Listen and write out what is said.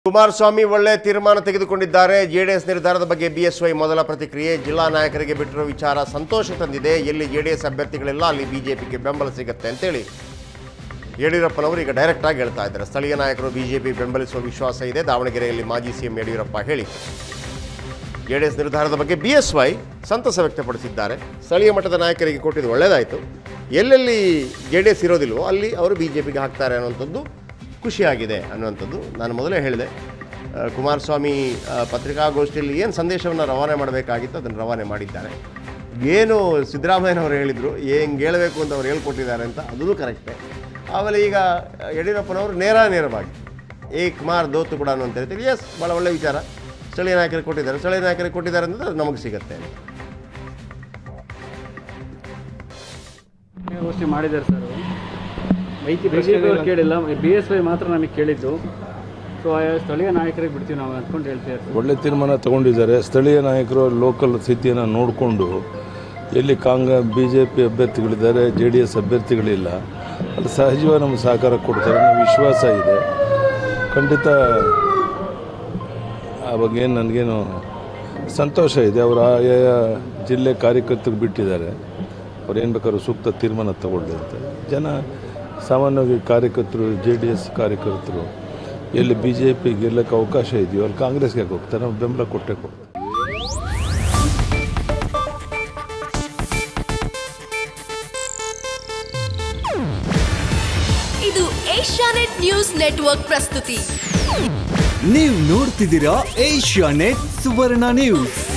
ಕುಮಾರಸ್ವಾಮಿ ಒಳ್ಳೆ ತೀರ್ಮಾನ ತೆಗೆದುಕೊಂಡಿದ್ದಾರೆ ಜೆಡಿಎಸ್ ನಿರ್ಧಾರದ ಬಗ್ಗೆ ಬಿಎಸ್ವೈ ಮೊದಲ ಪ್ರತಿಕ್ರಿಯೆ ಜಿಲ್ಲಾ ನಾಯಕರಿಗೆ ಬಿಟ್ಟಿರೋ ವಿಚಾರ ಸಂತೋಷ ತಂದಿದೆ ಎಲ್ಲಿ ಜೆಡಿಎಸ್ ಅಭ್ಯರ್ಥಿಗಳಿಲ್ಲ ಅಲ್ಲಿ ಬಿಜೆಪಿಗೆ ಬೆಂಬಲ ಸಿಗುತ್ತೆ ಅಂತೇಳಿ ಯಡಿಯೂರಪ್ಪನವರು ಈಗ ಡೈರೆಕ್ಟ್ ಆಗಿ ಹೇಳ್ತಾ ಇದ್ದಾರೆ ಸ್ಥಳೀಯ ನಾಯಕರು ಬಿಜೆಪಿ ಬೆಂಬಲಿಸುವ ವಿಶ್ವಾಸ ಇದೆ ದಾವಣಗೆರೆಯಲ್ಲಿ ಮಾಜಿ ಸಿಎಂ ಯಡಿಯೂರಪ್ಪ ಹೇಳಿಕೆ ಜೆಡಿಎಸ್ ನಿರ್ಧಾರದ ಬಗ್ಗೆ ಬಿಎಸ್ವೈ ಸಂತಸ ವ್ಯಕ್ತಪಡಿಸಿದ್ದಾರೆ ಸ್ಥಳೀಯ ಮಟ್ಟದ ನಾಯಕರಿಗೆ ಕೊಟ್ಟಿದ್ದು ಒಳ್ಳೆಯದಾಯಿತು ಎಲ್ಲೆಲ್ಲಿ ಜೆ ಡಿ ಎಸ್ ಇರೋದಿಲ್ವೋ ಅಲ್ಲಿ ಅವರು ಬಿ ಜೆ ಪಿಗೆ ಹಾಕ್ತಾರೆ ಅನ್ನುವಂಥದ್ದು ಖುಷಿಯಾಗಿದೆ ಅನ್ನುವಂಥದ್ದು ನಾನು ಮೊದಲೇ ಹೇಳಿದೆ ಆ, ಕುಮಾರಸ್ವಾಮಿ ಆ, ಪತ್ರಿಕಾಗೋಷ್ಠಿಯಲ್ಲಿ ಏನು ಸಂದೇಶವನ್ನು ರವಾನೆ ಮಾಡಬೇಕಾಗಿತ್ತು ಅದನ್ನು ರವಾನೆ ಮಾಡಿದ್ದಾರೆ ಏನು ಸಿದ್ದರಾಮಯ್ಯನವರು ಹೇಳಿದರು ಹೆಂಗೆ ಹೇಳಬೇಕು ಅಂತ ಅವ್ರು ಹೇಳ್ಕೊಟ್ಟಿದ್ದಾರೆ ಅಂತ ಅದೂ ಕರೆಕ್ಟೇ ಆಮೇಲೆ ಈಗ ಯಡಿಯೂರಪ್ಪನವರು ನೇರ ನೇರವಾಗಿ ಏಕ್ ಮಾರ್ ದೋತು ಕೂಡ ಅಂತ ಹೇಳ್ತೀವಿ ಎಸ್ ಭಾಳ ಒಳ್ಳೆ ವಿಚಾರ ಸ್ಥಳೀಯ ನಾಯಕರಿಗೆ ಕೊಟ್ಟಿದ್ದಾರೆ ಸ್ಥಳೀಯ ನಾಯಕರಿಗೆ ಕೊಟ್ಟಿದ್ದಾರೆ ಅಂದರೆ ಅದು ನಮಗೆ ಸಿಗುತ್ತೆ ಅಂತ ಗೋಷ್ಠಿ ಮಾಡಿದ್ದಾರೆ ಸರ್ ಬಿ ಜೆ ಪಿ ಅವ್ರು ಕೇಳಿಲ್ಲ ಬಿ ಎಸ್ ವೈ ಮಾತ್ರ ನಮಗೆ ಕೇಳಿದ್ದು ಸೊ ಆಯಾ ಸ್ಥಳೀಯ ನಾಯಕರಿಗೆ ಬಿಡ್ತೀವಿ ನಾವು ಅಂದ್ಕೊಂಡು ಹೇಳ್ತೀವಿ ಸರ್ ಒಳ್ಳೆ ತೀರ್ಮಾನ ತಗೊಂಡಿದ್ದಾರೆ ಸ್ಥಳೀಯ ನಾಯಕರು ಲೋಕಲ್ ಸ್ಥಿತಿಯನ್ನು ನೋಡಿಕೊಂಡು ಎಲ್ಲಿ ಕಾಂಗ್ರೆ ಬಿ ಜೆ ಪಿ ಅಭ್ಯರ್ಥಿಗಳಿದ್ದಾರೆ ಜೆ ಡಿ ಎಸ್ ಅಭ್ಯರ್ಥಿಗಳಿಲ್ಲ ಅಲ್ಲಿ ಸಹಜವಾಗಿ ನಮ್ಗೆ ಸಹಕಾರ ಕೊಡ್ತಾರೆ ಅನ್ನೋ ವಿಶ್ವಾಸ ಇದೆ ಖಂಡಿತ ಆ ಬಗ್ಗೆ ನನಗೇನು ಸಂತೋಷ ಇದೆ ಅವರು ಆಯಾ ಜಿಲ್ಲೆ ಕಾರ್ಯಕರ್ತರು ಬಿಟ್ಟಿದ್ದಾರೆ ಅವ್ರು ಏನು ಬೇಕಾದ್ರೂ ಸೂಕ್ತ ತೀರ್ಮಾನ ತಗೊಳ್ಳಿ ಅಂತ ಜನ ಸಾಮಾನ್ಯವಾಗಿ ಕಾರ್ಯಕರ್ತರು ಜೆ ಡಿ ಎಸ್ ಕಾರ್ಯಕರ್ತರು ಎಲ್ಲಿ ಬಿ ಜೆ ಪಿ ಗೆಲ್ಲಕ್ಕೆ ಅವಕಾಶ ಇದೆಯೋ ಅಲ್ಲಿ ಕಾಂಗ್ರೆಸ್ಗೆ ಯಾಕೆ ಹೋಗ್ತಾರೆ ನಾವು ಬೆಂಬಲ ಕೊಟ್ಟೆ ಕೊಡ್ತಾರೆ ಇದು ಏಷ್ಯಾನೆಟ್ ನ್ಯೂಸ್ ನೆಟ್ವರ್ಕ್ ಪ್ರಸ್ತುತಿ ನೀವು ನೋಡ್ತಿದ್ದೀರಾ ಏಷ್ಯಾ ನೆಟ್ ಸುವರ್ಣ ನ್ಯೂಸ್